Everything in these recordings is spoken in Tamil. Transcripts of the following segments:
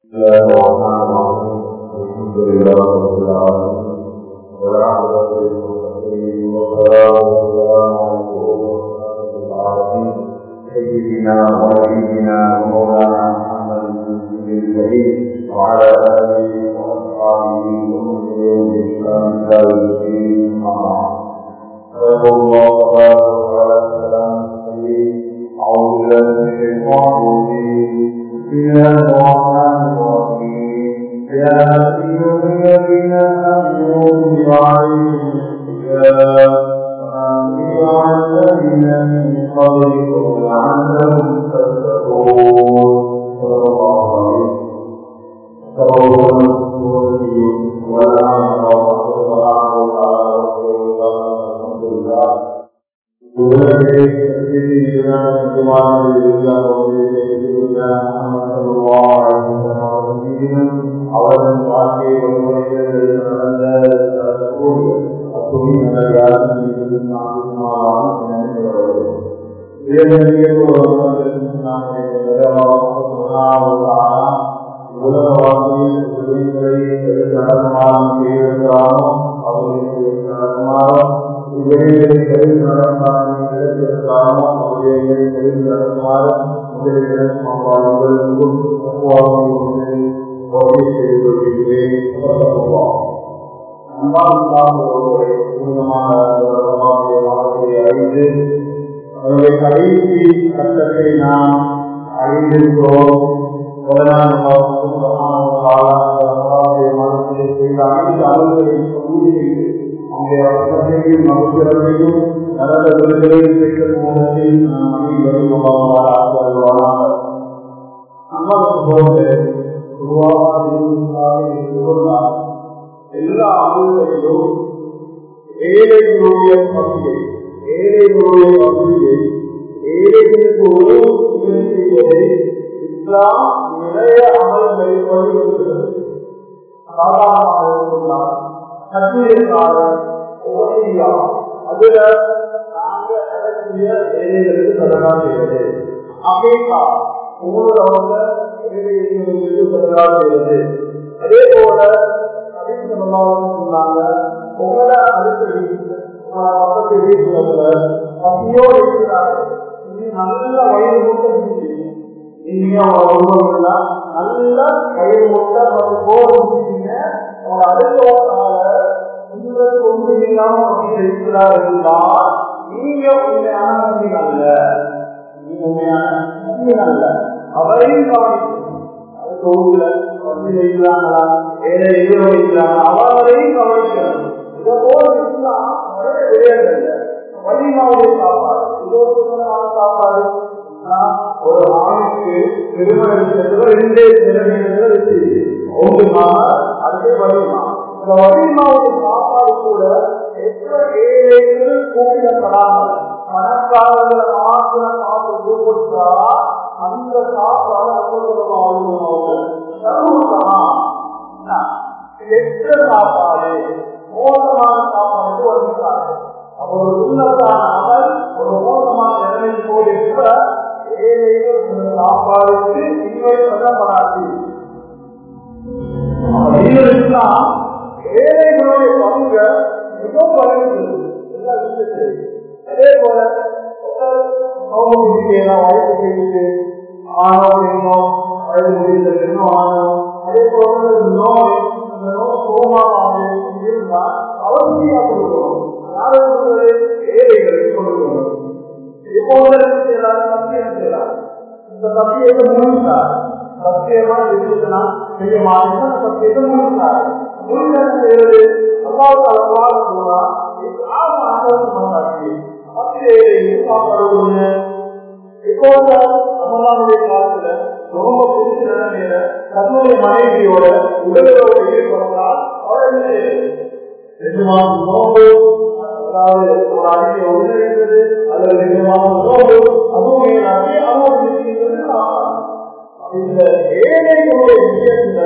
الله الرحمن الرحيم الحمد لله رب العالمين والعاقبة للمتقين والصلاة والسلام على العالمين سيدنا ونبينا ومولانا محمد بن الكريم وعلى آله وأصحابه ومن يوم الإسلام إلى يوم الدين أما الله تبارك وتعالى السلام أعوذ بالله من الشيطان الرجيم بسم الله الرحمن الرحيم يا أيها الذين آمنوا كتب عليكم الصيام وأنزلوا على الذين من قبلكم لعلهم تتقون صلى الله عليه وسلم والآن والسلام على رسول الله الحمد لله அவரின் வாழ்க்கை உலக வாழ்க்கையில் நடமாறும் அவர்களுக்கு நடமாறும் இவைகளை தெரிந்து நடந்தாலும் அவர்களை தெரிந்து நடந்தால் முதலிடம் அவ்வாறுகளுக்கும் ஒவ்வொரு செய்து கொள்கிறேன் அறிந்து அதனுடைய கடைசி கட்டத்தை நாம் அறிந்திருக்கிறோம் மனத்திலே செய்த அனைத்து அலுவலையும் நம்முடைய வசதியையும் மகுப்பிறத்தையும் நல்ல விருதுகளையும் பெற்ற மூலத்தில் நாம் அனைவரும் எல்லா அலுவலையும் ஏழைகளுடைய பகுதியை ஏழைகளுடைய பகுதியை ஏழைகளுக்கு ஒரு செய்வதை இஸ்லாம் நிறைய அமல்களை வலியுறுத்துகிறது சாதாரணமாக கட்டுரைக்காரர் அதுல நாங்க நடத்திய ஏழைகளுக்கு சதகா செய்வது அமேரிக்கா உங்களோட ஏழைகளுக்கு சதகா செய்வது அதே போல சொன்னாங்க உங்களோட அடுத்த பக்கத்து வீட்டுல பசியோடு இருக்கிறார்கள் நல்ல வயது முட்டை நீங்க நல்ல வயது முட்டை போடுங்க அவங்க அடுத்தவர்களால உங்களுக்கு ஒன்று இல்லாமல் இருக்கிறார் என்றால் நீங்க உண்மையான நம்பி அல்ல நீங்க உண்மையான நம்பி அல்ல அவரையும் கவனிக்கணும் அதுக்கு ஊர்ல வந்து இருக்கிறாங்களா வேற எதிரோ இருக்கிறாங்க அவரையும் கவனிக்கணும் இதை போல இருக்கலாம் விளையாடுங்க வலிமாவுடைய சாப்பாடு இருபத்தி சாப்பாடு ஒரு ஆணுக்கு திருமணம் செல்வது ரெண்டே நிலைமைகள் வச்சு ஒன்று அடுத்து வலிமா இந்த வலிமாவுடைய சாப்பாடு கூட எத்தனை ஏழைகள் கூப்பிடப்படாமல் பணக்காரர்களை மாத்திரம் பார்த்து கூப்பிட்டா அந்த சாப்பாடு எத்தனை சாப்பாடு மோசமான சாப்பாடு வருகிறார்கள் அப்போ ஒரு சுண்ணத்தான அமல் ஒரு மோசமான நிலைமையில் போது கூட ஏழைகள் சாப்பாடுக்கு இவை சொல்லப்படாது ஏழைகளுடைய பங்கு மிக குறைந்து அதே போல வயசு செய்து ஆணோ இன்னும் வயது முடிந்த பெண்ணும் ஆணோ அதே போல நோய் அந்த நோய் சோமாக இருந்தால் அவசியம் கொடுக்கணும் யாரும் ஏழைகளுக்கு கொடுக்கணும் இப்போது செய்யலாம் சத்தியம் செய்யலாம் இந்த சத்தியத்தை முழுத்தார் சத்தியமா இருந்துச்சுன்னா செய்ய மாட்டேன் சத்தியத்தை முழுத்தார் முழுக்க செய்வது அல்லாவுக்கு அளவாக போனா இப்போது அமலாவுடைய காலத்துல ரொம்ப புதுசு நிலைமையில தன்னுடைய மனைவியோட உடலோட ஈடுபட்டால் அவள் ரெண்டு மாதம் நோம்பு அதாவது ஒரு அடிமை ஒன்றிணைந்தது அல்லது ரெண்டு மாதம் நோம்பு அதுவும் எல்லாமே அனுமதிக்கிறது இந்த ஏழைகளுடைய விஷயத்துல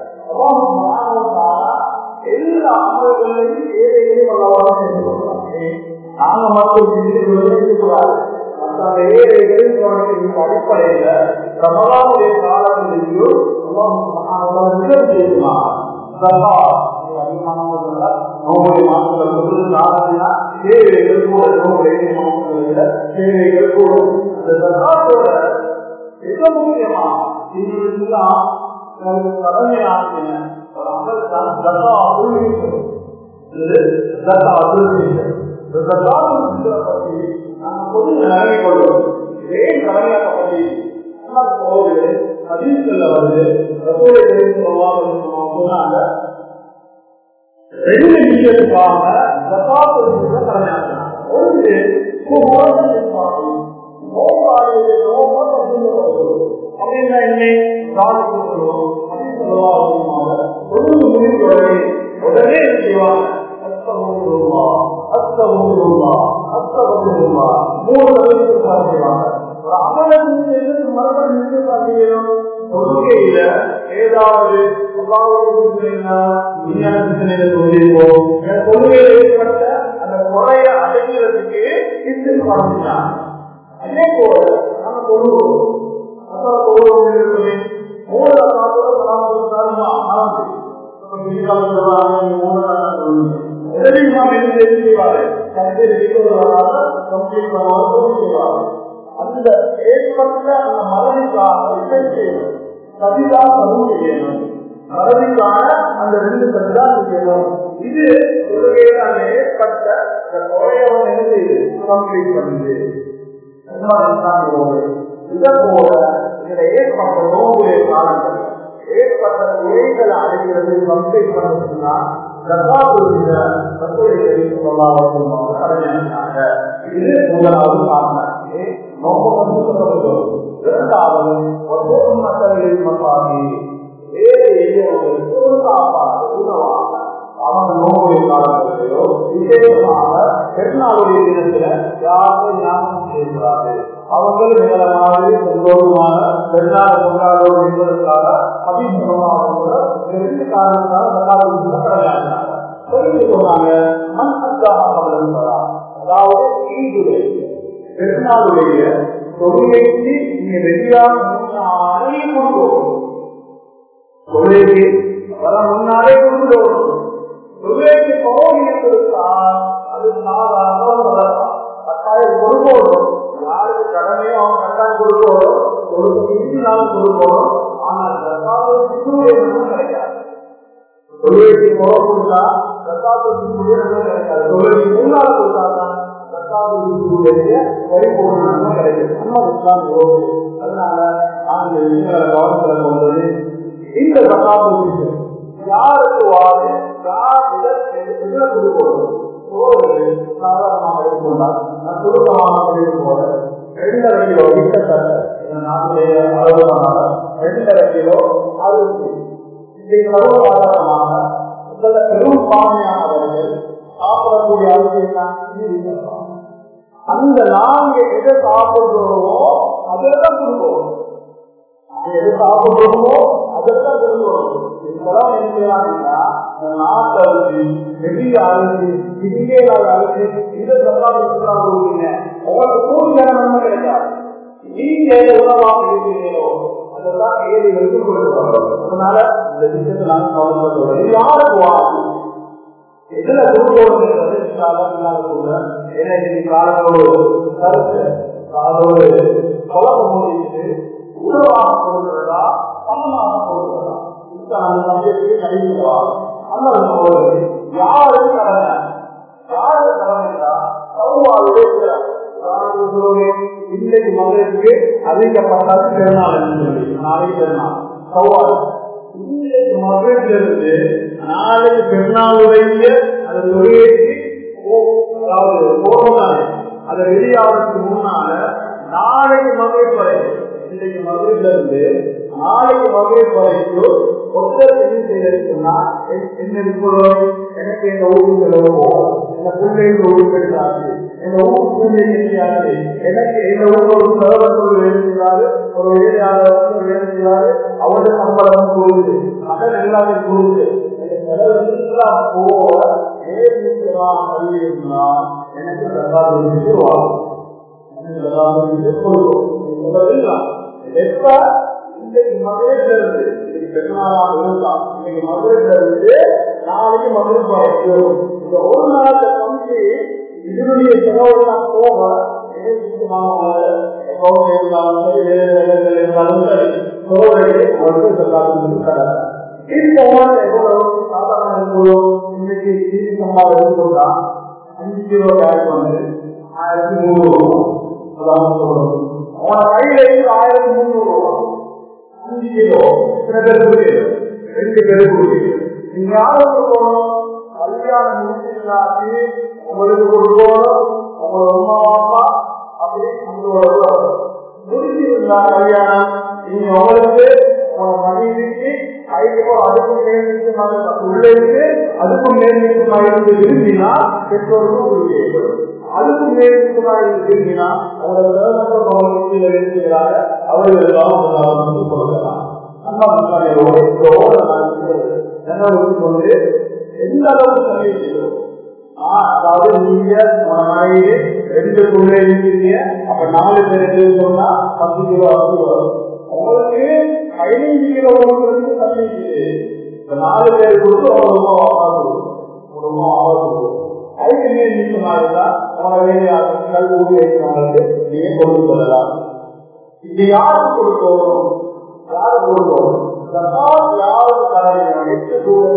எல்லா அமல்களையும் ஏழைகளையும் அல்லவாக செஞ்சு கொள்றாங்க நாங்க மட்டும் சிந்திக்கூடாது மற்ற ஏழைகளின் கவனிக்கின்ற அடிப்படையில ரமலானுடைய காலங்களிலேயும் நான் நிகழ்ச்சி செய்யுமா அதிகமானவர்கள் நோயை மாற்றங்கள் காரணம்னா தேவைகள் கூட நோயை மாற்றங்களை தேவைகள் கூட அந்த சர்க்காரோட மிக முக்கியமா இதுலாம் கடமையாகின ஒரு அமல் தான் தர்கா அபிவிருத்தி தர்கா அபிவிருத்தி தர்கா பற்றி நாங்கள் கொஞ்சம் நிலைமை கொள்வோம் ஏன் கடமையாக்கப்பட்டி கோவில் அதிர்ஷ்டல்ல வருது ரசோலை சொன்னாங்க ரெண்டு விஷயத்துக்காக ஜகாத்து கடமையாக்கினாங்க ஒன்று அப்படின்னா என்ன சாதிக்கு சொல்லுவோம் அப்படின்னு முடிவுகளை உடனே செய்வாங்க அத்தமுல்லா அத்தமுல்லா அத்தமுல்லா மூணு தலைவருக்கு பார்க்கிறாங்க ஒரு அமலத்தின் எதிர்த்து மறுபடியும் நின்று பார்க்கிறோம் தொழுகையில ஏதாவது தொழுகையில் ஏற்பட்ட அந்த குறைய அடைகிறதுக்கு இட்டு காமிச்சாங்க அதே போல நம்ம தொழுவோம் அப்புறம் தொழுவோம் இருக்குது மூணு காலத்தோட பராமரித்தாலும் ஆரம்பி அந்த ஏற்பட்ட அந்த மரணிக்காக கவிதா சமூக செய்யணும் மரணிக்கான அந்த ரெண்டு கவிதா செய்யணும் இது தொழுகையில ஏற்பட்ட அந்த தொகையவன் என்ன செய்யுது கம்ப்ளீட் பண்ணுது இதை போல இதுல ஏற்பட்ட நோவுடைய காலங்கள் ஏற்பட்ட குறைகளை அடைகிறது கம்ப்ளீட் பண்ணணும்னா இது முதலாவது காரணம் இரண்டாவது மக்களின் மசாதி வேறு எளியவர்களுக்கு சாப்பாடு உணவாக அவங்க நோவுடைய காலங்களிலோ விசேஷமாக பெருநாளுடைய தினத்துல யாருமே ஞாபகம் செய்கிறாரு அவங்கள் வேற மாதிரி சந்தோஷமான பெருநாள் கொண்டாடுவோம் என்பதற்காக அபிமுகமாக ரெண்டு காரணத்தால் நல்லாவது கடமையாகிறாங்க சொல்லி சொன்னாங்க மண் அக்காக அதாவது ஈதுடைய பெருநாளுடைய தொழிலைக்கு நீங்க ரெடியாக முன்னாலே கொடுக்கணும் தொழிலுக்கு வர முன்னாலே கொடுக்கணும் தொழிலுக்கு பகவதியை கொடுத்தால் அது சாதாரண கட்டாயம் கொடுக்கணும் யாருக்கு கடமையோ அவன் கட்டாயம் கொடுக்கணும் கொடுக்க நாள் கொடுக்கணும் ஆனால் கிடைக்காது தொழிலுக்கு போக கொடுத்தா கட்டாயத்துக்கு கிடைக்காது தொழிலுக்கு முன்னால் கொடுத்தாதான் பரிபூர்ணமாக கிடைக்கும் நம்ம இஸ்லாம் அதனால நான்கு விஷயங்களை கவனத்துல கொண்டது இந்த சகாபு யாருக்கு வாது யார் இதில் கொடுக்கணும் சாதாரணமாக எடுத்துக்கொண்டால் நான் சுருக்கமாக எடுத்துக்கோட ரெண்டரை கிலோ கிட்டத்தட்ட நாட்டுடைய அளவுனால ரெண்டரை கிலோ அரிசி இதை சர்வசாதாரணமாக பெரும் பான்மையானவர்கள் சாப்பிடக்கூடிய அரிசி என்ன அந்த நாங்க எதை சாப்பிடுறோமோ அதைத்தான் கொடுக்கணும் எது சாப்பிடுறோமோ அதைத்தான் கொடுக்கணும் இப்பெல்லாம் என்ன செய்யறாங்கன்னா நாட்டு அரிசி வெடிய அரிசி இங்கே அரிசி இதை சர்க்கார் கொடுக்குறீங்க உங்களுக்கு கூலி நேரம் கிடைக்காது நீங்க உணவாக இருக்கிறீங்களோ அதெல்லாம் ஏழைகளுக்கு கொடுக்கணும் அதனால இந்த விஷயத்தை நாங்கள் கவனிப்பது யாருக்கு வாங்க எதுல குருவோடு காலத்தோடு கருத்து காலோடு குழப்பம் முடித்து உணவாக கொடுக்கிறதா பணமாக கொடுக்கிறதா அந்த சமயத்துக்கு நடிக்கிறா அந்த யாரு கடமை யாரு கடமையா சௌவாளுடைய இன்னைக்கு மகளுக்கு அதிகப்பட்டால் பிறநாள் என்று சொல்லி நாளைக்கு பிறநாள் சௌவாள் இன்னைக்கு மகளிலிருந்து நாளைக்கு பெருநாளுடைய அந்த தொழிலுக்கு அதாவது போகணும் அதை வெளியாவதற்கு முன்னால நாளைக்கு மகளிர் வரை இன்றைக்கு மகளிர்ல இருந்து நாளைக்கு மகளிர் வரைக்கும் ஒருத்தர் என்ன செய்யறதுன்னா என்ன இருக்கிறோம் எனக்கு எங்க ஊருக்கு செலவோ எங்க பிள்ளைங்க ஊருக்கு எடுத்தாச்சு எங்க ஊருக்கு பிள்ளை செய்யாது எனக்கு எங்க ஊர்ல ஒரு செலவர்கள் வேலை செய்யாது ஒரு வேலையாளர் வந்து வேலை செய்யாது அவருடைய சம்பளம் கூடுது கடன் எல்லாமே கூடுது போக எனக்கு ரெண்டாவது வாங்க எப்ப இன்னைக்கு மதுரையில இருந்து இன்னைக்கு பெருநாளாக இருந்தான் இன்னைக்கு மதுரையில இருந்து நாளைக்கு மதுரை போகும் இந்த ஒரு நாள் கம்பி இதனுடைய செலவெல்லாம் போக எப்பவும் இருந்தாலும் சரி வேறு வேலைகள் இருந்தாலும் சரி சோழரை அவர்கள் எல்லாரும் எவ்வளவு சாதாரண இருக்கணும் இன்னைக்கு சீனி சம்பா எடுத்துக்கொண்டா அஞ்சு கிலோ கேஸ் வந்து ஆயிரத்தி முந்நூறு ரூபாய் அதான் சொல்லணும் அவன கையில இருந்து ஆயிரத்தி முந்நூறு ரூபாய் அஞ்சு கிலோ எத்தனை பேருக்கு ரெண்டு பேருக்கு நீங்க யாருக்கு போகணும் கல்யாணம் முடிச்சிருந்தாச்சு உங்களுக்கு கொடுக்கணும் உங்களோட அம்மா அப்பா அப்படி உங்களோட முடிச்சிருந்தா கல்யாணம் நீங்க உங்களுக்கு உங்களோட மனைவிக்கு ஐயோ அதுக்கும் மேல் உள்ளே அதுக்கும் மேல் இருந்து விரும்பினா பெற்றோருக்கும் உறுதியேற்று அதுக்கும் மேல் விரும்பினா அவர்கள் இருக்கிறாங்க அவர்கள் சொல்லலாம் கொண்டு எந்த அளவுக்கு சமைக்கிறோம் அதாவது நீங்க மனைவி ரெண்டு பிள்ளை இருக்கிறீங்க அப்ப நாலு பேர் சொன்னா பத்து கிலோ அரிசி வரும் உங்களுக்கு பதினைஞ்சு கிலோ உங்களுக்கு சமைக்குது இப்ப நாலு பேர் கொடுத்து குடும்பம் ஆகாது குடும்பம் ஆகாது அதுக்கு நீங்க நீக்கமாயிருந்தா உங்களை கல் ஊடி வைக்கிறாங்க நீங்க கொண்டு கொள்ளலாம் இது யாருக்கு கொடுக்கணும் யாரு கொடுக்கணும் யாருக்கு தரணும் எட்டு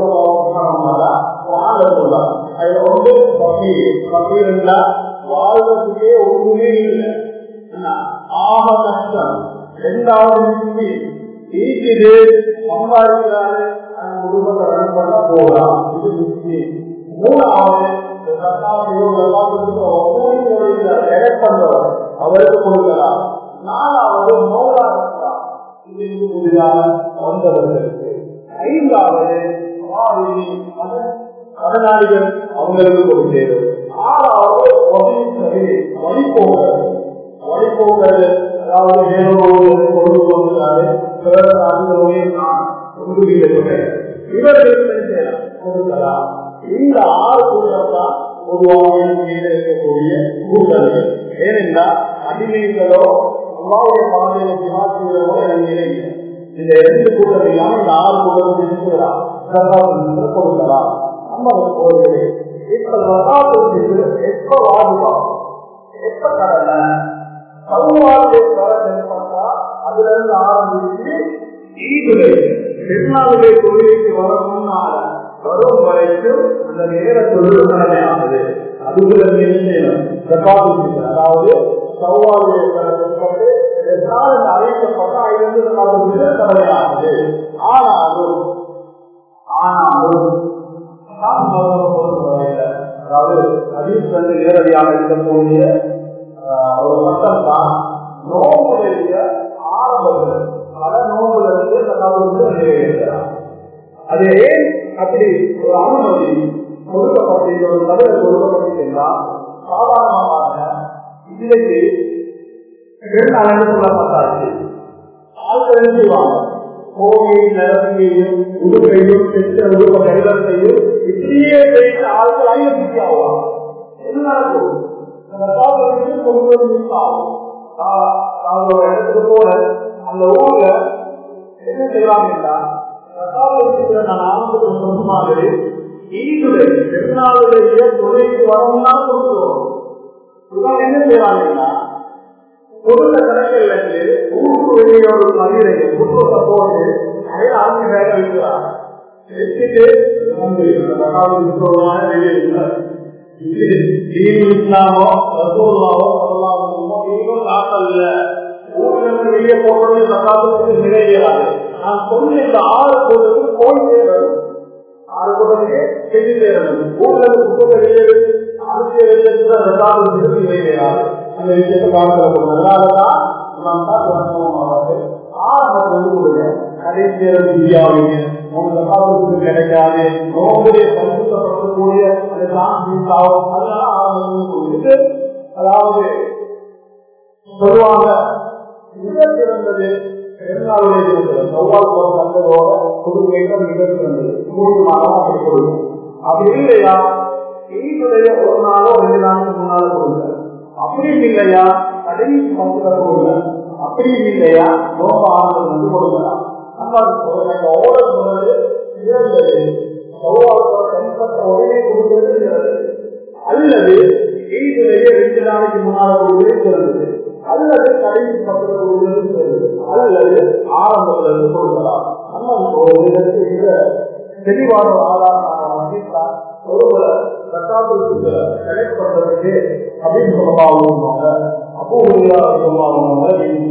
தூரம் அதுல வந்து பகீர் பகீர் என்றா வாழ்வதற்கே ஒன்றுமே இல்லை ஆக கஷ்டம் ரெண்டாவது நிதி ஈக்குது சம்பாதிக்கிறாரு அந்த குடும்பத்தை ரன் பண்ண போகலாம் இது நிதி மூணாவது அவருக்கு கொடுக்கலாம் நாலாவது மௌலா வந்தவர்களுக்கு ஐந்தாவது கடனாளிகள் அவங்களுக்கு கொடுத்தேன் ஆறாவது வழிபோக்கிறது வழிபோக்கிறது அதாவது வேறொரு கொண்டு கொண்டாரு இவர்கள் கொடுக்கலாம் இந்த ஆறு கூட்டம் தான் பொதுவாக இருக்கக்கூடிய கூட்டங்கள் ஏனென்றால் அடிமைகளோ அம்மாவுடைய பாதையை விமாசிகளோ எனக்கு இல்லை இந்த இரண்டு கூட்டம் இல்லாமல் இந்த ஆறு கூட்டம் இருக்கிறார் கொடுக்கலாம் நம்ம போகிறது இப்ப வசாத்துக்கு எப்ப வாடுவா எப்ப கடலை சௌவாவுடைய கடலை பார்த்தா அதுல இருந்து ஆரம்பிச்சு ஈதுலை பெருநாளுடைய தொழிலுக்கு வர முன்னால வரும் வரைக்கும் அந்த நேர தொழில் கடமையானது அதுக்குள்ள செய்யணும் அதாவது சௌவாவுடைய கடற்பட்டு எதாவது அறிவிக்கப்பட்ட ஐந்து கடமையானது ஆனாலும் ஆனாலும் அதாவது ஹதீஸ் வந்து நேரடியாக இருக்கக்கூடிய ஒரு சட்டம் தான் நோம்புடைய ஆரம்பத்தில் பல நோம்புல இருந்து தகவலுக்கு நிறைவேற்கிறார் அது ஏன் அப்படி ஒரு அனுமதி கொடுக்கப்பட்டு ஒரு தகவல் கொடுக்கப்பட்டிருந்தால் சாதாரணமாக இன்னைக்கு ரெண்டு அழகு சொல்லப்பட்டாச்சு ஆட்கள் செய்வாங்க கோவையை நிலத்தையும் உடுப்பையும் செத்த உடுப்ப கடிதத்தையும் இப்படியே செய்த ஆட்கள் ஐநூத்தி ஆவாங்க என்ன நடக்கும் கொண்டு வந்து ஆகும் நான் ஒரு இடத்துக்கு போனேன் அந்த ஊர்ல என்ன செய்வாங்கன்னா நான் ஆரம்பத்தில் சொன்ன மாதிரி ஈதுடைய பெருநாளுடைய தொழிலுக்கு வரணும்னா கொடுத்துருவோம் இவங்க என்ன செய்வாங்கன்னா கொடுத்த கணக்கில் இருந்து ஊருக்கு வெளியே ஒரு மனிதனை குடும்பத்தை போட்டு அதில் அவங்க வேக வைக்கிறாங்க வச்சுட்டு இஸ்லாமோ ரசூல்லாவோ சொல்லலாமோ நீங்களும் காட்டல ஊர்ல இருந்து வெளியே போடுறது சகாதத்துக்கு நிறைவேறாது நான் சொன்ன இந்த ஆறு கூட்டத்துக்கு போய் சேரணும் ஆறு கூட்டத்துக்கு செஞ்சு சேரணும் ஊர்ல இருந்து குப்பை வெளியே அரசியல் வெளியே சகாதத்துக்கு நிறைவேறாது அந்த விஷயத்தை பார்க்கிறோம் அதனாலதான் நாம் தான் அவர்கள் ஆரம்பத்தில் வந்து கொடுங்க கடைசி இந்தியாவுடைய உங்க சகாதத்துக்கு கிடைக்காது நோம்புடைய பரிசுத்தப்படக்கூடிய அந்த சாந்திக்காவும் அதெல்லாம் ஆரம்பம் கொடுத்து அதாவது பொதுவாக மிக சிறந்தது பெருநாளுடைய தினத்தில் செவ்வாய் போற கண்டதோட புதுமைகள் மிக சிறந்தது மூன்று மாதம் அப்படி கொடுக்கும் அப்படி இல்லையா ஈதுடைய ஒரு நாளோ ரெண்டு நாளுக்கு முன்னால கொடுங்க அப்படி இல்லையா கடைசி பக்கத்துல கொடுங்க அப்படியும் இல்லையா நோக்க ஆனது வந்து கொடுக்கலாம் நம்ம ஓடல் சொன்னது சிறந்தது உடனே கொடுக்கிறது சிறந்தது அல்லது ஈதிலேயே ரெண்டு நாளைக்கு முன்னால் கொடுக்கிறது சிறந்தது அல்லது கடைசி பக்கத்தில் கொடுக்கிறது சிறந்தது அல்லது ஆரம்பத்தில் இருந்து கொடுக்கலாம் நம்ம ஒரு விதத்தில் இந்த தெளிவான ஆதாரம் ஒருவரை பிரசாதத்துக்கு கனெக்ட் பண்றதுக்கு அப்படின்னு சொல்லமாவுவாங்க அப்போ ஒரு சொல்லமாவுவாங்க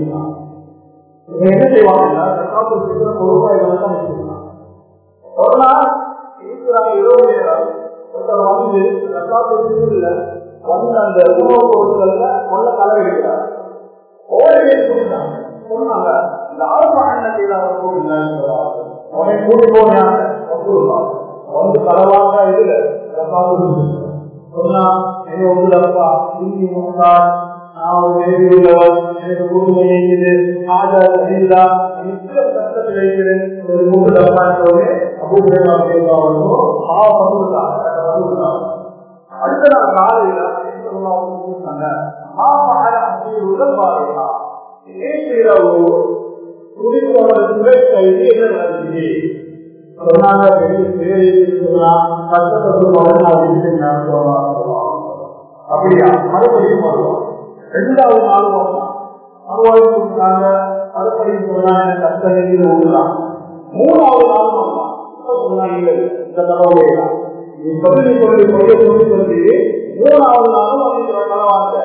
என்ன செய்வாங்கன்னா பிரசாதத்துக்கு பொருளாக தான் வச்சிருக்காங்க ஒரு நாள் இருக்கிறாங்க இரவு நேரம் ஒருத்தர் வந்து பிரசாதத்துக்கு வந்து அந்த உணவு பொருட்கள்ல கொள்ள கலவெடுக்கிறார் ஓரவே சொன்னாங்க சொன்னாங்க இந்த ஆரம்ப அண்ணத்தில் அவர் கூறினாங்க அவனை கூட்டி போனாங்க வந்து களவாக இதுல சொன்னா என்ன ஒன்றுலப்பா இந்தி முன்னாள் நான் ஒரு வேதி உள்ளவர் எனக்கு கூட்டுமை இருக்குது ஆஜாத இல்லா மிக்க கஷ்டத்தில் இருக்கிறேன் ஒரு மூன்று டப்பான்னு அபூர்வமா கேட்காமலும் ஆ வந்துட்டாங்க வந்துட்டாங்க அடுத்த நாள் காலையில சொன்னாங்க உடல் பாருங்களா நேற்று இரவு குடிப்போட துறை கைது என்ன நடந்துச்சு சொன்னாங்க அப்படியா மறுபடியும் வருவோம் ரெண்டாவது நாள் வருவான் மறுவாழ்வு கொடுத்தாங்க மறுபடியும் சொன்னாங்க கஷ்டம் உள்ளலாம் மூணாவது நாள் வருவான் சொன்னாங்க இந்த தகவலை நீ பதிவு சொல்லி சொல்ல சொல்லி சொல்லி மூணாவது நாளும் அப்படிங்கிற பரவாயில்ல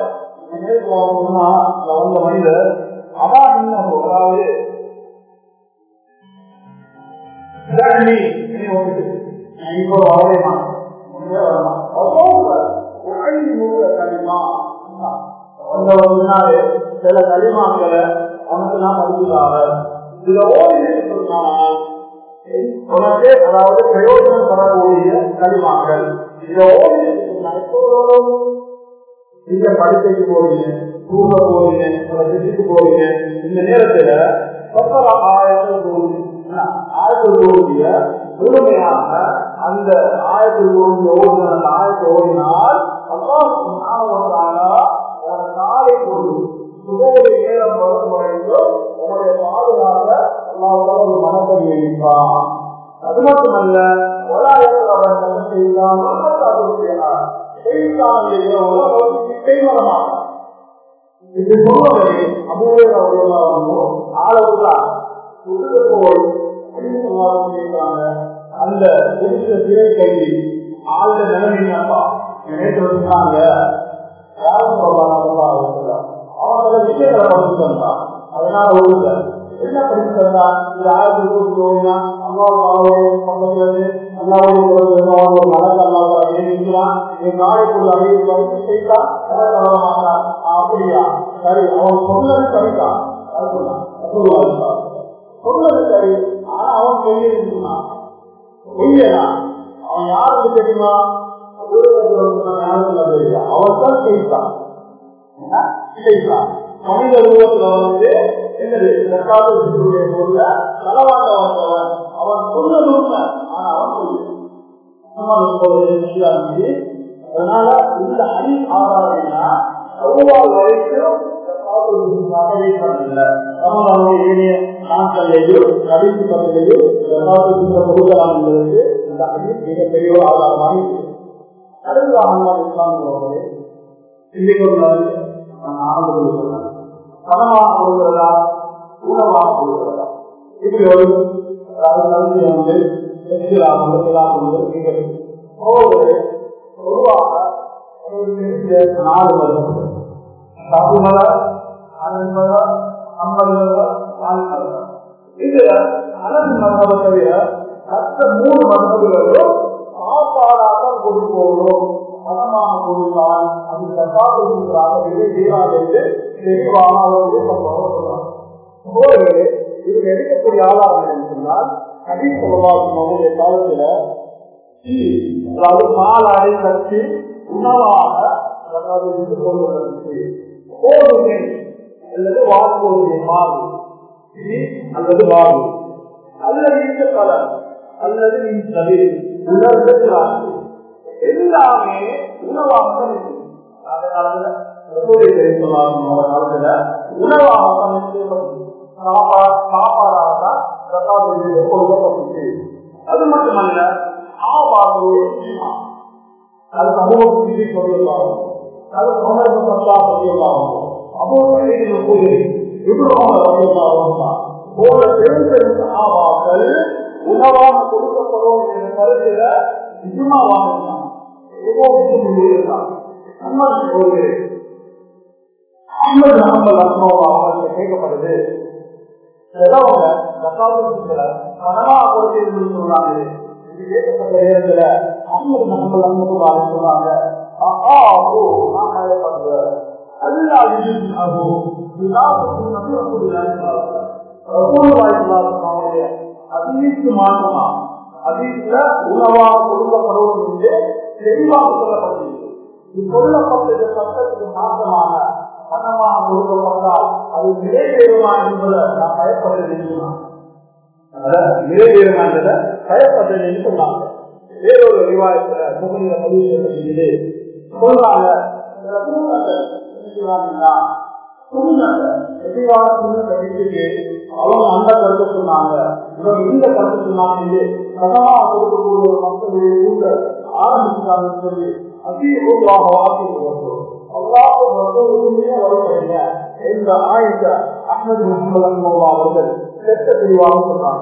வந்த மனிதர் அதான் என்ன அதாவது இப்போ அவரைமா சில களிமாக்களை அவனுக்கு நான் மதிக்கிறாங்க இதுல ஓடி சொன்னால் உனக்கு அதாவது பிரயோஜனம் தரக்கூடிய களிமாக்கள் இதுல ஓடி நீங்க படுக்கைக்கு போறீங்க தூங்க போறீங்க வீட்டுக்கு போறீங்க இந்த நேரத்துல பக்கர ஆயிரத்தில் போறீங்க ஆயிரத்தில் ஓடிய முழுமையாக அந்த ஆயிரத்தில் ஓடிய ஓடின அந்த ஆயிரத்தை ஓடினால் அல்லாஹ் நாளை கொண்டு சுகோடைய நேரம் வரும் வரைக்கும் உங்களுடைய பாதுகாக்க அல்லாஹ் ஒரு மனத்தை வைப்பான் அது மட்டுமல்ல ஒராயிரத்தில் அவன் என்ன செய்தான் செய்வான் இது சொல்வதை அபூர்வ ஆளவுள்ள போய் கேட்கிறாங்க அந்த சிறை கைதி ஆளுட நிலைமையாப்பா நேற்று வந்தாங்க யாரும் சொல்றாங்க அவங்க விஷயங்களை படிச்சு தந்தான் அதனால ஒழுங்க என்ன படிச்சு தந்தா இது ஆயிரத்தி இருபத்தி ஒண்ணா அம்மாவுடைய பக்கத்துல அல்லாவுடைய மனசு அல்லாவுடைய இருக்கிறான் என் நாளைக்குள்ள அறிவு வந்து செய்தான் மாட்டான் அப்படியா சரி அவன் சொன்னது சரிதான் சொன்னது சரி ஆனா அவன் பொய்யன்னு சொன்னான் பொய்யனா அவன் யாருக்கு தெரியுமா அவன் தான் செய்தான் மனித ரூபத்துல வந்து என்னது பொருள களவாட்ட வந்தவன் அவன் சொன்னது உண்மை ஆனா அவன் அதனால இந்த அணி ஆதாரம்னா அவ்வளவு வரைக்கும் நாட்களிலேயோ கடைசி பக்கத்திலேயோ கொடுக்கலாம் என்பதற்கு இந்த அணி மிகப்பெரிய ஆதாரமாக இருக்கிறது அடுத்த அனுமான் இஸ்லாமிய இன்றைக்கு ஒரு நாள் நான் ஆரம்பத்தில் சொன்னேன் பணமாக கொடுக்கிறதா உணவாக கொடுக்கிறதா இப்படி ஒரு கல்வி வந்து எல்லாம் வந்து நீங்கள் பொதுவாக நாலு வருடம் சாகுமல அன்பத அம்பது இதுல அனது மரபை தவிர மற்ற மூணு மரபுகளும் சாப்பாடாக கொண்டு போகணும் பணமாக கொடுத்தால் அது தப்பாக இதை செய்யாது என்று தெளிவாக அவர்களுடைய இதுக்கு எடுக்கக்கூடிய ஆதாரம் என்ன சொன்னால் கடி சொல்லவாசனுடைய காலத்துல அதாவது பாலாடை கட்சி உணவாக அதாவது இது கொள்வதற்கு கோதுமை அல்லது வாக்குறுதி மாவு அல்லது வாவு அல்லது இந்த கலர் அல்லது நீ தவிர உணர்வு எல்லாமே உணவாக அதனால காலத்துல உணவாக சமைக்கப்பட்டது சாப்பாடாக கொடுக்கப்பட்டுச்சு அது மட்டுமல்ல ஆபாதுடைய அது சமூகத்துக்கு சொல்லியதாகும் அது சமூக சத்தா சொல்லியதாகும் அப்போ கூறி இவ்வளவு போல பெரும் பெரும் சகாபாக்கள் உணவாக கொடுக்கப்படும் என்ற கருத்துல நிஜமாவாக அஹமது அஹமது அஸ்மோவா அவர்களுக்கு கேட்கப்படுது சிலவங்க தக்காவுல கனவா கொடுத்து சொல்றாங்க இது கேட்கப்பட்ட நேரத்துல அஹமது அஹமது அஸ்மோவா சொல்றாங்க ஆஹா ஓ நான் பயப்படுறேன் அல்லா ஆகும் விழாவுக்கு நபி ரசூலுல்லாஹி அதிக மாற்றமா அதிக உணவாக கொடுக்கப்படும் என்று தெளிவாக சொல்லப்படுகிறது சொல்லப்பட்ட சட்டத்துக்கு மாற்றமாக பணமாக கொடுக்கப்பட்டால் அது நிறைவேறுமா என்பதை நான் பயப்படுறேன் நிறைவேறுமா என்பதை பயப்படுறேன் சொன்னாங்க வேறொரு விவாதத்துல முகநில பதிவு செய்யப்படுகிறது சொல்றாங்க அவங்க அந்த கருத்து சொன்னாங்க இவங்க இந்த கருத்து சொன்னாங்க சதமா கொடுக்கக்கூடிய ஒரு மக்களுடைய கூட ஆரம்பிச்சாங்கன்னு சொல்லி அதிகமாக வாசி இந்த ஆயிட்ட அஹமது முகமது அவர்கள் செட்ட தெளிவாக சொன்னாங்க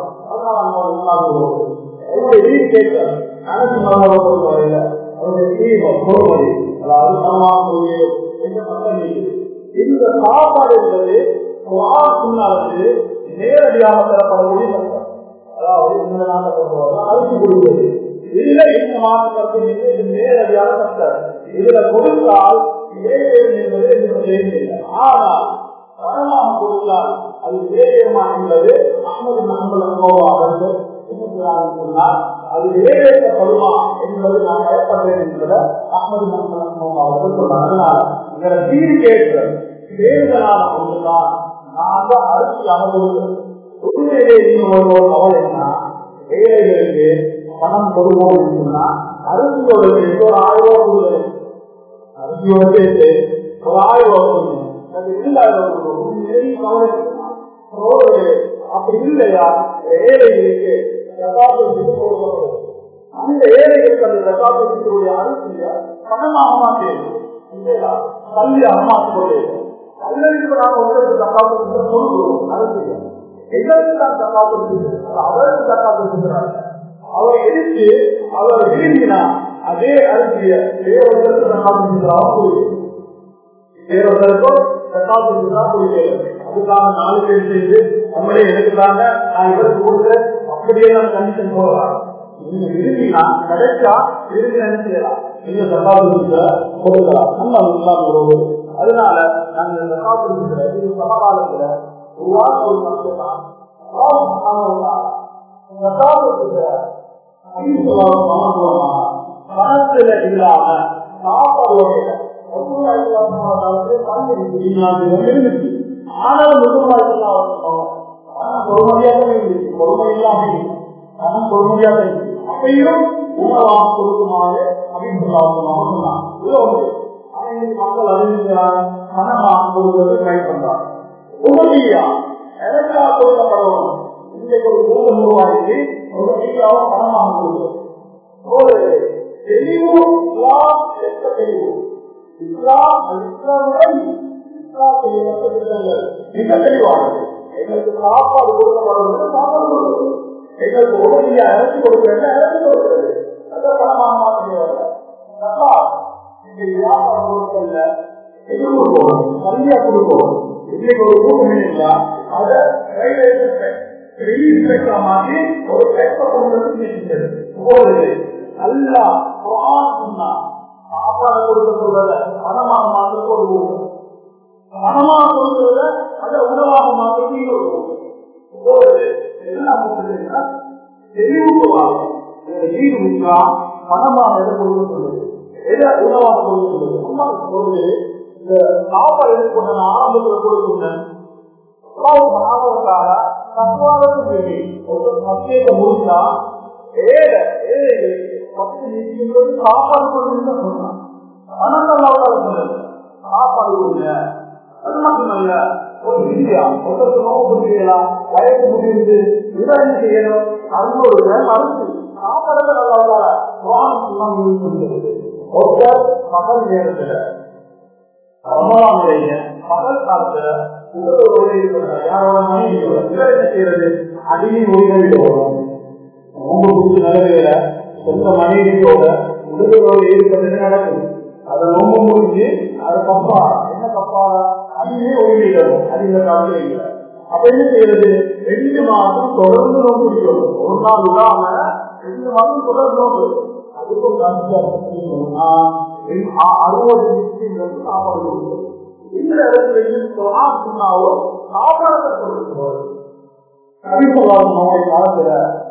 அதனால வீடு கேட்க அனைத்து மன்னர்கள் வரையில அவருடைய தீவிரம் பொறுமதி அதாவது சமமாக எந்த மக்கள் இந்த சாப்பாடு என்பது சொன்னாலும் நேரடியாக தரப்படக்கூடிய சட்டம் அதாவது இந்த நாட்டை அரிசி கொடுக்கிறது இதுல இந்த மாற்றத்திற்கு இது நேரடியான சட்டம் இதுல கொடுத்தால் ஏழேன் என்பது இல்லை ஆனால் பணமாக கொடுத்தால் அது ஏழேமா என்பது அகமது மஹமது அனுபவம் அவர்கள் சொன்னால் அது நிறைவேற்றப்படுமா என்பது நான் பயப்படுறேன் என்பதை அகமது மஹமது அனுபவம் அவர்கள் சொன்னார் அதனால இதனை வீடு கேட்கிற தேர்தலான ஒன்றுதான் நான் தான் அரிசி அனுபவம் உண்மையிலே இன்னும் ஒரு கவலை என்ன ஏழைகளுக்கு பணம் கொடுப்போம் சொன்னா அரிசியோட சேர்த்து ஒரு ஆயிரம் ரூபாய் கொடுக்கணும் அரிசியோட சேர்த்து ஒரு ஆயிரம் ரூபாய் கொடுக்கணும் அது இல்லாத அப்படி இல்லையா ஏழைகளுக்கு கொடுக்கப்படும் அந்த ஏழைகளுக்கு அந்த ரசாபத்துடைய அரிசிய பணமாக மாற்றியது கல்வியாக மாற்றிக்கொண்டே கல்லறிக்கு நாம் உங்களுக்கு தக்காப்பு கொடுக்கிறோம் அரசியல் எங்களுக்கு தான் தக்காப்பு அவருக்கு தக்காப்பு இருக்கிறாங்க அவர் எரிச்சு அவர் விரும்பினா அதே அரிசிய வேறொருத்தருக்கு தக்காப்பு இருக்கிறார் வேறொருத்தருக்கும் தக்காப்பு இருக்கிறார் அதுக்காக நாலு பேர் செய்து நம்மளே எடுக்கிறாங்க நான் இவருக்கு கொடுக்குறேன் அப்படியெல்லாம் கண்டிஷன் போகலாம் நீங்க விரும்பினா கிடைச்சா விரும்பி நினைச்சிடலாம் நீங்க தக்காப்பு கொடுக்கலாம் நம்ம இஸ்லாம் உறவு அதனால நாங்க இந்த காப்பிடுகிற இது சமகாலத்துல உருவாக்க ஒரு மக்கள் தான் பணத்துல இல்லாம சாப்பாடு ஆனாலும் பொறுமதியாக இருந்துச்சு பொறுமையெல்லாம் பணம் பொறுமதியாக இருந்துச்சு அப்பையும் உணவாக கொடுக்குமாறு அப்படின்னு சொன்னாங்க மக்கள் அறிவிக்கிறார் பணமாக கொடுப்பதை ட்ரை பண்றாங்க உதவியா எனக்கா கொடுக்கப்படணும் இன்றைக்கு ஒரு நூறு ரூபாய்க்கு உதவியாவும் பணமாக கொடுக்கும் ஒரு தெளிவு இஸ்லாம் எத்த தெளிவு இஸ்லாம் இஸ்லாமுடன் இஸ்லாம் செய்யப்பட்ட திட்டங்கள் மிக தெளிவானது எங்களுக்கு சாப்பாடு கொடுக்கப்படுவது சாப்பாடு கொடுக்கிறது எங்களுக்கு உதவியா இறக்கி கொடுக்கிறது இறக்கி கொடுக்கிறது அதை பணமாக மாற்றியவர்கள் வியாபாரம் கொடுக்கல எதுவும் கொடுக்கணும் சரியா கொடுக்கணும் இன்னைக்கு ஒரு கூட்டம் இல்லைங்களா அதை ரயில்வே ரிலீஸ் பேக்கா மாற்றி ஒரு பேப்பர் கொண்டு வந்து ஒரு நல்லா சொன்னா சாப்பாடு கொடுக்க சொல்றத பணமாக மாற்ற கொடுக்கணும் பணமாக கொடுக்கிறத அதை உணவாக மாற்றி கொடுக்கணும் எல்லாம் தெளிவுக்குவாங்க வீடு முற்றா பணமாக எதை கொடுக்க சொல்லுது எதை உணவாக கொடுக்க சொல்லுது அம்மாவுக்கு சொல்லுது இந்த சாப்பாடு எது கொண்ட ஆரம்பத்தில் கொடுக்கணும் முடிச்சா ஏழை ஏழைகளுக்கு பத்து நீக்கின்றது சாப்பாடு கொண்டு சொன்னான் பணம் அல்லாவுக்காக சொன்னது சாப்பாடு கொடுங்க அது மட்டுமல்ல ஒரு இந்தியா ஒருத்தருக்கு நோவு புரியலாம் வயசு முடிந்து இதை என்ன செய்யணும் அறுநூறு மருந்து சாப்பாடு நல்லா ஒருத்தர் மகள் நேரத்துல ரமலானுடைய பகல் காலத்துல உடலோட இருக்கிற யாரோட மனைவியோட இவர் என்ன செய்யறது அடிமை உரிமையில வரும் ரொம்ப புது நிலவையில சொந்த மனைவியோட உடலோட ஈடுபட்டு நடக்கும் அதை ரொம்ப முடிஞ்சு அது கப்பா என்ன கப்பா அடிமை உரிமையில வரும் அடிமை காலத்துல இல்லை அப்ப என்ன செய்யறது ரெண்டு மாதம் தொடர்ந்து நோக்கு பிடிக்கணும் ஒரு நாள் விடாம ரெண்டு மாதம் தொடர்ந்து நோக்கு அதுக்கும் கம்மியா அறுபது நிச்சயங்களுக்கு சாப்பாடு கொடுக்கும் இந்த இடத்துல சொன்னாவோ சாப்பாடு கொடுக்கிறோம் காலத்துல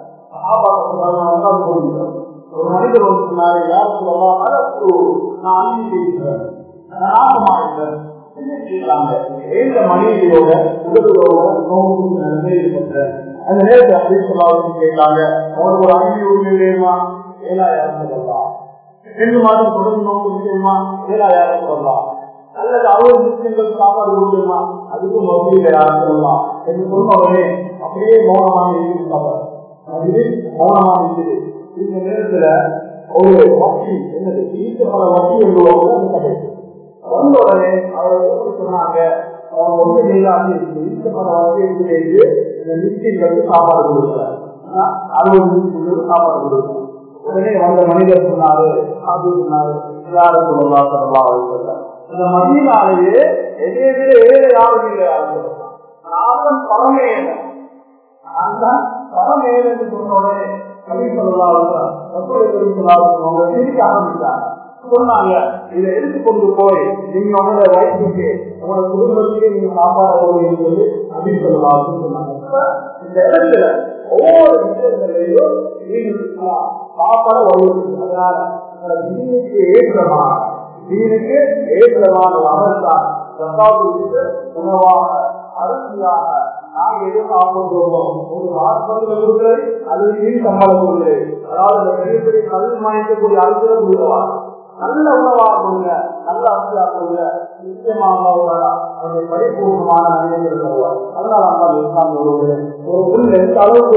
ஒரு மனிதர் வந்து சொன்னாரு யார் சொல்லலாம் நான் அழிவு செய்கிறேன் நாசமாகிறேன் ஏந்த மனைவியோட உடலோட நோக்கு ஈடுபட்ட அந்த நேரத்தை அப்படின்னு சொல்லாமல் கேட்டாங்க அவனுக்கு ஒரு அழிவு உரிமை வேணுமா ஏழாயிரம் சொல்லலாம் ரெண்டு மாதம் தொடர்ந்து நோக்கு விஷயமா ஏழாயிரம் சொல்லலாம் அல்லது அறுபது முஸ்லிம்கள் சாப்பாடு கொடுக்கணுமா அதுக்கும் வசதியில யாரும் சொல்லலாம் என்று சொன்னவரே அப்படியே மௌனமாக இருக்காங்க மௌனமாக இருக்குது இந்த நேரத்துல ஒரு வக்கி என்னது ஈட்ட பல வக்கி என்று வந்த உடனே அவர் சொன்னாங்க அவங்க ஒன்று செய்யாமல் ஈட்ட பல வக்கி இந்த முஸ்லிம்களுக்கு சாப்பாடு கொடுக்கிறார் அறுபது முஸ்லிம்களுக்கு சாப்பாடு கொடுக்கிறார் உடனே வந்த மனிதர் சொன்னாரு அது சொன்னாரு யாரும் சொல்லலாம் சொல்லலாம் இந்த மதியனாலேயே என்னைய விட ஏழை யாரும் இல்லை நான் பரமேன் நான் தான் பரமேன் என்று சொன்ன உடனே கவி சொல்லலாம் சிரிக்க ஆரம்பித்தாங்க சொன்னாங்க இதை எடுத்துக்கொண்டு போய் நீங்க உங்களோட வயசுக்கு உங்களோட குடும்பத்துக்கு நீங்க சாப்பாடு போடுவீங்க சொல்லி அப்படின்னு சொல்லலாம் சொன்னாங்க இந்த இடத்துல ஒவ்வொரு விஷயங்களையும் நீங்க சாப்பாடு வருவது அதனால தீனுக்கு ஏற்றமான தீனுக்கு ஏற்றமான அமர்ந்தான் சத்தாபுரிக்கு உணவாக அரிசியாக நாங்க எது சாப்பிடுறோம் ஒரு ஹாஸ்பிட்டல் கொடுக்குறது அது நீர் சம்பளம் கொடுக்குறது அதாவது இந்த பெரிய பெரிய கல்வி மாணிக்கக்கூடிய அரிசியை கொடுக்கவா நல்ல உணவா கொடுங்க நல்ல அரிசியா கொடுங்க நிச்சயமாக அவருடைய பரிபூர்ணமான நிலையில் வருவார் அதனால அந்த இஸ்லாம் ஒரு ஒரு உள்ள எந்த அளவுக்கு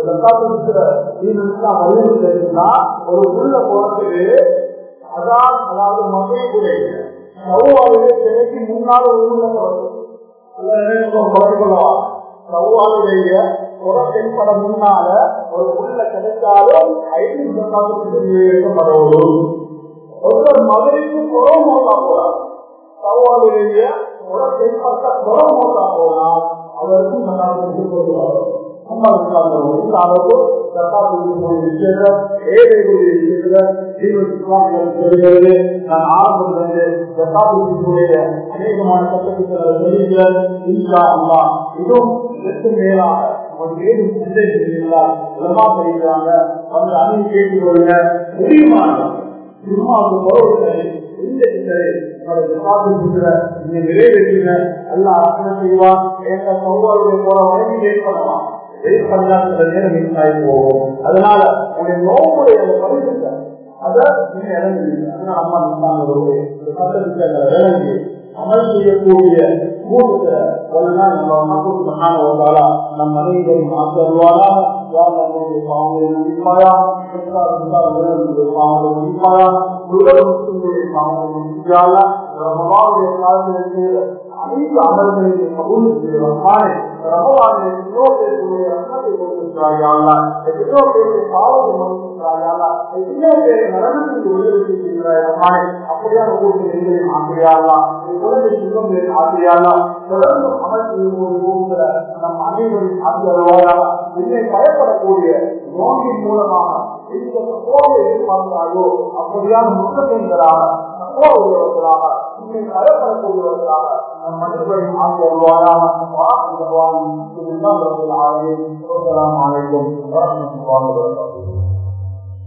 வலியுறுத்தினா ஒரு உள்ள போறதுக்கு அதான் அதாவது மகை கூட சௌவாவிலே சிலைக்கு முன்னால் ஒரு உள்ள கொள்ளவா சௌவாவுடைய ஒரு தென்பட முன்னால ஒரு உள்ள கிடைச்சாலும் ஐந்து படவும் ஒவ்வொரு மகனுக்கு புறம் மோட்டா போறார் சவாலுடைய ஒரு தென்பட்ட புறம் மோட்டா போனால் அவருக்கும் சட்டாளத்துக்கு போடுவார் அம்மா இருக்காங்க அளவு சட்டாளத்துக்கு விஷயத்த ஏழைகளுடைய விஷயத்துல நான் ஆரம்பத்திலிருந்து சட்டாளத்துக்குரிய அநேகமான சட்டத்திட்டங்களை சொல்லிக்கிறேன் இன்ஷா அம்மா இதுவும் இதற்கு மேலாக ஒரு ஏழு சிந்தை செய்கிறார் உலமா செய்கிறாங்க வந்து அணில் கேட்டுக்கொள்ள முடியுமான சும்மாவுக்கு போவதில்லை நிறைவேற்றுங்க எல்லாம் அர்ச்சனை செய்வான் எங்க சௌவாருடைய போற வரைக்கும் வெயிட் பண்ணலாம் வெயிட் பண்ணா சில நேரம் மிஸ் ஆகி போவோம் அதனால உங்களுடைய நோவுடைய அந்த பரிசுத்த அதை நீங்க இறங்குவீங்க அதனால அம்மா நின்றாங்க சட்டத்திட்டங்களை இறங்கி அமல் செய்யக்கூடிய கூட்டத்தை ஒரு நாள் நம்ம மக்கள் மகான வந்தாலா நம் மனைவிகளை மாற்றுவாரா யார் நம்மளுடைய பாவங்களை மன்னிப்பாயா பாவங்களை மன்னிப்பாயா முழுவதுடைய பாவங்களை மன்னிப்பாயா ரமலாவுடைய காலத்திலிருந்து அனைத்து அமல்களையும் கபூல் செய்வானே ரமலாவுடைய எத்தனையோ பேருடைய ரத்தத்தை கொடுத்திருக்கிறாயா எத்தனையோ பேருடைய பாவத்தை மன்னிக்கிறாயா எத்தனையோ பேரை நரகத்துக்கு உதவிக்கிறாயா அப்படியான கூட்டு எங்களையும் ஆசிரியாளா குழந்தை செல்வம் ஆசிரியாளா தொடர்ந்து அமல் செய்யும் போகிற நம் அனைவரின் ஆசிரியர்களா என்னை பயப்படக்கூடிய நோக்கின் மூலமாக எந்த கோவை எதிர்பார்த்தாலோ அப்படியான முக்கியங்களாக உள்ளவர்களாக உண்மை பயப்படக்கூடியவர்களாக நம் மனிதர்களின் ஆசிரியர்களாக வாக்குவான் இதுதான் ஆலயம் வரமத்துவாங்க